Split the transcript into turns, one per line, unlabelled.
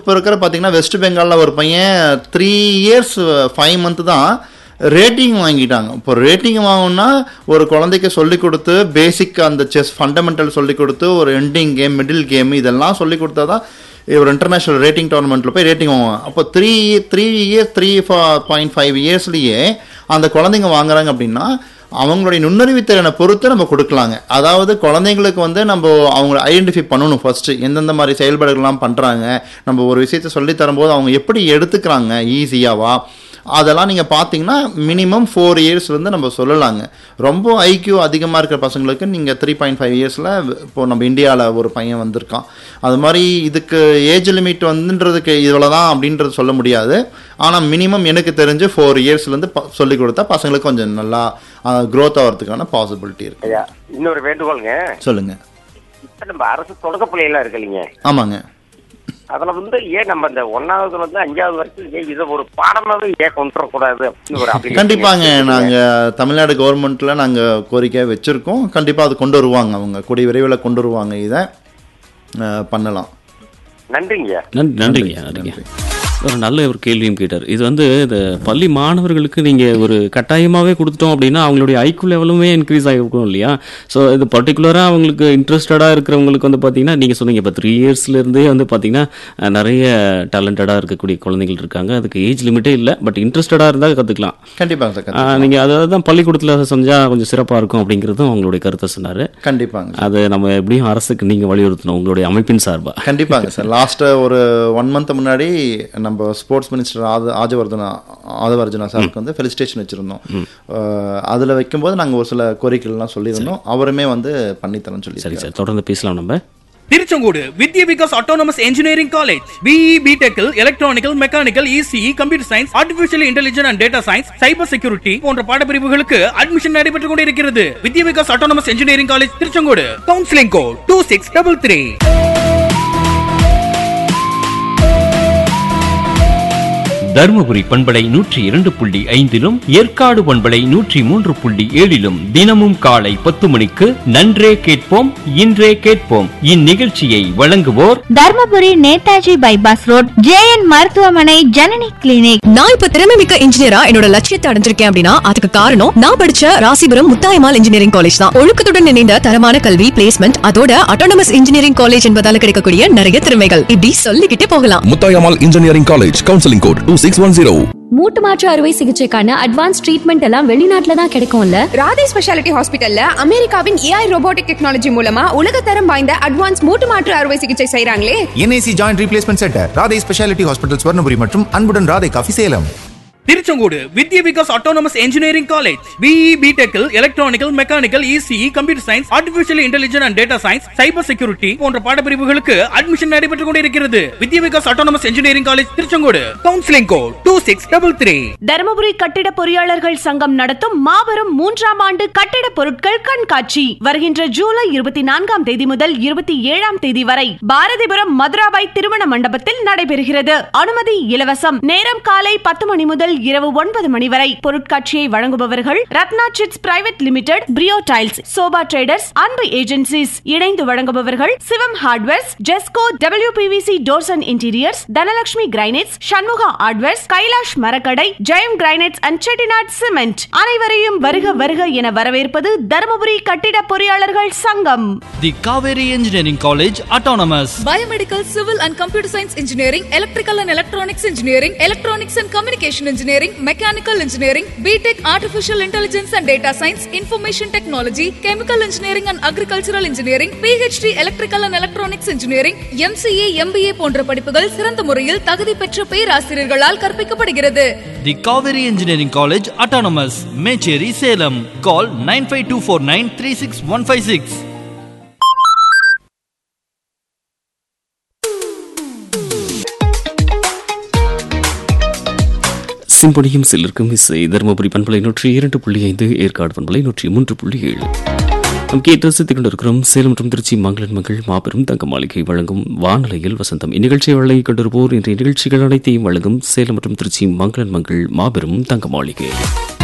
இப்போ இருக்கிற பார்த்தீங்கன்னா வெஸ்ட் பெங்காலில் ஒரு பையன் த்ரீ இயர்ஸ் ஃபைவ் மந்த் தான் ரேட்டிங் வாங்கிட்டாங்க இப்போ ரேட்டிங் வாங்கணும்னா ஒரு குழந்தைக்கு சொல்லி கொடுத்து பேசிக் அந்த செஸ் ஃபண்டமெண்டல் சொல்லி கொடுத்து ஒரு எண்டிங் கேம் மிடில் கேம் இதெல்லாம் சொல்லி கொடுத்தா தான் ஒரு இன்டர்நேஷ்னல் ரேட்டிங் டோர்னமெண்ட்டில் போய் ரேட்டிங் வாங்குவாங்க அப்போ three three years three point five இயர்ஸ்லேயே அந்த குழந்தைங்க வாங்குறாங்க அப்படின்னா அவங்களுடைய நுண்ணறிவு திறனை பொறுத்து நம்ம கொடுக்கலாங்க அதாவது குழந்தைங்களுக்கு வந்து நம்ம அவங்கள ஐடென்டிஃபை பண்ணணும் ஃபர்ஸ்ட் எந்தெந்த மாதிரி செயல்பாடுகள்லாம் பண்ணுறாங்க நம்ம ஒரு விஷயத்தை சொல்லி தரும்போது அவங்க எப்படி எடுத்துக்கிறாங்க ஈஸியாவா அதெல்லாம் நீங்கள் பார்த்தீங்கன்னா மினிமம் ஃபோர் இயர்ஸ்லேருந்து நம்ம சொல்லலாங்க ரொம்ப ஐக்யூ அதிகமாக இருக்கிற பசங்களுக்கு நீங்கள் த்ரீ பாயிண்ட் ஃபைவ் இயர்ஸில் இப்போ நம்ம இந்தியாவில் ஒரு பையன் வந்திருக்கான் அது மாதிரி இதுக்கு ஏஜ் லிமிட் வந்துன்றதுக்கு இவ்வளோ தான் அப்படின்றது சொல்ல முடியாது ஆனால் மினிமம் எனக்கு தெரிஞ்சு ஃபோர் இயர்ஸ்லேருந்து சொல்லி கொடுத்தா பசங்களுக்கு கொஞ்சம் நல்லா க்ரோத் ஆகிறதுக்கான பாசிபிலிட்டி இருக்கு
ஐயா இன்னொரு வேண்டுகோளுங்க
சொல்லுங்கள்
இப்ப நம்ம அரசு தொடக்க பள்ளியெல்லாம் இருக்கு இல்லைங்க
ஆமாங்க
அதுல வந்து ஏன் நம்ம இந்த ஒன்னாவதுல இருந்து அஞ்சாவது வரைக்கும் ஏன் இதை ஒரு பாடமாவே ஏன் கொண்டு வரக்கூடாது அப்படின்னு ஒரு application
கண்டிப்பாங்க
எடுத்துருக்கீங்க.
நாங்கள் தமிழ்நாடு கவர்மெண்ட்டில் நாங்கள் கோரிக்கை வச்சுருக்கோம் கண்டிப்பாக அது கொண்டு வருவாங்க அவங்க கூடிய விரைவில் கொண்டு வருவாங்க இதை அஹ், பண்ணலாம்
நன்றிங்க
நன்றி நன்றிங்க நன்றிங்க ஒரு நல்ல ஒரு கேள்வியும் கேட்டார் இது வந்து இந்த பள்ளி மாணவர்களுக்கு நீங்கள் ஒரு கட்டாயமாகவே கொடுத்துட்டோம் அப்படின்னா அவங்களுடைய ஐக்கு லெவலுமே இன்க்ரீஸ் ஆகிருக்கும் இல்லையா ஸோ இது பர்டிகுலராக அவங்களுக்கு இன்ட்ரெஸ்டடாக இருக்கிறவங்களுக்கு வந்து பார்த்தீங்கன்னா நீங்கள் சொன்னீங்க இப்போ த்ரீ இயர்ஸ்லேருந்தே வந்து பார்த்தீங்கன்னா அஹ், நிறைய டேலண்டடாக இருக்கக்கூடிய குழந்தைகள் இருக்காங்க அதுக்கு ஏஜ் லிமிட்டே இல்லை பட் இன்ட்ரெஸ்டடாக இருந்தால் கற்றுக்கலாம்
கண்டிப்பாங்க சார் கண்டிப்பா.
நீங்கள் அதாவது தான் பள்ளிக்கூடத்தில் செஞ்சால் கொஞ்சம் சிறப்பாக இருக்கும் அப்படிங்கிறதும் அவங்களுடைய கருத்தை சொன்னார்
கண்டிப்பாங்க சார்.
அது நம்ம எப்படியும் அரசுக்கு நீங்கள் வலியுறுத்தணும் உங்களுடைய அமைப்பின் சார்பாக
கண்டிப்பாங்க சார் லாஸ்ட் ஒரு ஒன் மந்த் முன்னாடி நம்ம ஸ்போர்ட்ஸ் மினிஸ்டர் ஆத ஆஜவர்தனா ஆதவர்ஜனா சாருக்கு வந்து ஃபெலிசிட்டேஷன் வச்சுருந்தோம் அதில் வைக்கும்போது நாங்கள் ஒரு சில கோரிக்கைகள்லாம் சொல்லியிருந்தோம் அவருமே வந்து பண்ணித்தரேன்னு சொல்லி
சரி சார் தொடர்ந்து பேசலாம் நம்ம
Tiruchengode Vidya Vikas autonomous engineering college BE பிடெக்கில் electrical mechanical ECE computer science artificial intelligence and data science cyber security போன்ற பாடப்பிரிவுகளுக்கு அட்மிஷன் நடைபெற்றுக் கொண்டிருக்கிறது Vidya Vikas autonomous engineering college Tiruchengode counselling code two six double three
Dharmapuri பண்பலை நூற்றி இரண்டு புள்ளி ஐந்திலும் ஏற்காடு பண்பலை நூற்றி மூன்று புள்ளி ஏழிலும் தினமும் காலை பத்து மணிக்கு நன்றே கேட்போம் இன்றே கேட்போம் இந்நிகழ்ச்சியை வழங்குவோர்
Dharmapuri Netaji bypass road JN மருத்துவமனை ஜனனி கிளினிக்
நான் இப்ப திறமை மிக்க இன்ஜினியரா என்னோட லட்சியத்தை அடைஞ்சிருக்கேன் அப்படின்னா அதுக்கு காரணம் நான் படிச்ச ராசிபுரம் முத்தாயமால் இன்ஜினியரிங் காலேஜ் தான் ஒழுக்கத்துடன் இணைந்த தரமான கல்வி பிளேஸ்மெண்ட் அதோட அட்டானமஸ் இன்ஜினியரிங் காலேஜ் என்பதால கிடைக்கக்கூடிய நிறைய திறமைகள் இப்படி சொல்லிக்கிட்டே போகலாம்
Muthayammal engineering college counselling code two six one zero
மூட்டு மாற்று அறுவை சிகிச்சைக்கான அட்வான்ஸ் ட்ரீட்மெண்ட் எல்லாம் வெளிநாட்டுல தான் கிடைக்கும்ல
ராதே ஸ்பெஷாலிட்டி ஹாஸ்பிட்டல்ல அமெரிக்காவின் ஏஐ ரோபோட்டிக் டெக்னாலஜி மூலமா உலகத்தரம் வாய்ந்த அட்வான்ஸ் மூட்டு மாற்று அறுவை சிகிச்சை செய்றாங்களே
NIC joint replacement centre Radhe speciality hospital Swarnapuri மற்றும் அன்புடன் Radhe coffee Salem
Tiruchengode Vidya Vikas autonomous engineering college BE பிடெக்கில் electrical mechanical ECE computer science artificial intelligence and data science cyber security போன்ற பாடப்பிரிவுகளுக்கு அட்மிஷன் நடைபெற்றுக் கொண்டிருக்கிறது Vidya Vikas autonomous engineering college Tiruchengode counselling code two six double three
Dharmapuri கட்டிட பொறியாளர்கள் சங்கம் நடத்தும் மாபெரும் மூன்றாம் ஆண்டு கட்டிட பொருட்கள் கண்காட்சி வருகின்ற ஜூலை இருபத்தி நான்காம் தேதி முதல் இருபத்தி ஏழாம் தேதி வரை பாரதிபுரம் மதுராபாய் திருமண மண்டபத்தில் நடைபெறுகிறது அனுமதி இலவசம் நேரம் காலை பத்து மணி முதல் இரவு ஒன்பது மணி வரை பொருட்காட்சியை வழங்குபவர்கள் Ratna chits private limited Priyo tiles Sobha traders Anbu agencies இணைந்து வழங்குபவர்கள் Sivam hardwares Jesco WPVC doors and interiors Dhanalakshmi granites Shanmuga hardwares Kailash மரக்கடை Jayam granites and Chettinad cement அனைவரையும் வருக வருக என வரவேற்பது தருமபுரி கட்டிட பொறியாளர்கள் சங்கம்
the Kaveri engineering college autonomous
biomedical civil and computer science engineering electrical and electronics engineering electronics and communication engineering mechanical engineering BTech artificial intelligence and data science information technology chemical engineering and agricultural engineering PhD electrical and electronics engineering MCA MBA போன்ற படிப்புகள் சிறந்த முறையில் தகுதி பெற்ற பேராசிரியர்களால் கற்பிக்கப்படுகிறது
the Kaveri engineering college autonomous Mecheri Salem call nine five two four nine three six one five six
சிம்பொனியும் சிலருக்கும் இசை தருமபுரி பண்பலை நூற்றி இரண்டு புள்ளி ஐந்து ஏற்காடு பண்பலை நூற்றி மூன்று புள்ளி ஏழு நாம் கேட்டு ரசித்துக் கொண்டிருக்கிறோம் சேலம் மற்றும் திருச்சி மங்களன் மகள் மாபெரும் தங்க மாளிகை வழங்கும் வானொலியில் வசந்தம் இந்நிகழ்ச்சியை வழங்கிக் கொண்டிருப்போர் இன்றைய நிகழ்ச்சிகள் அனைத்தையும் வழங்கும் சேலம் மற்றும் திருச்சி மங்களன் மகள் மாபெரும் தங்க மாளிகை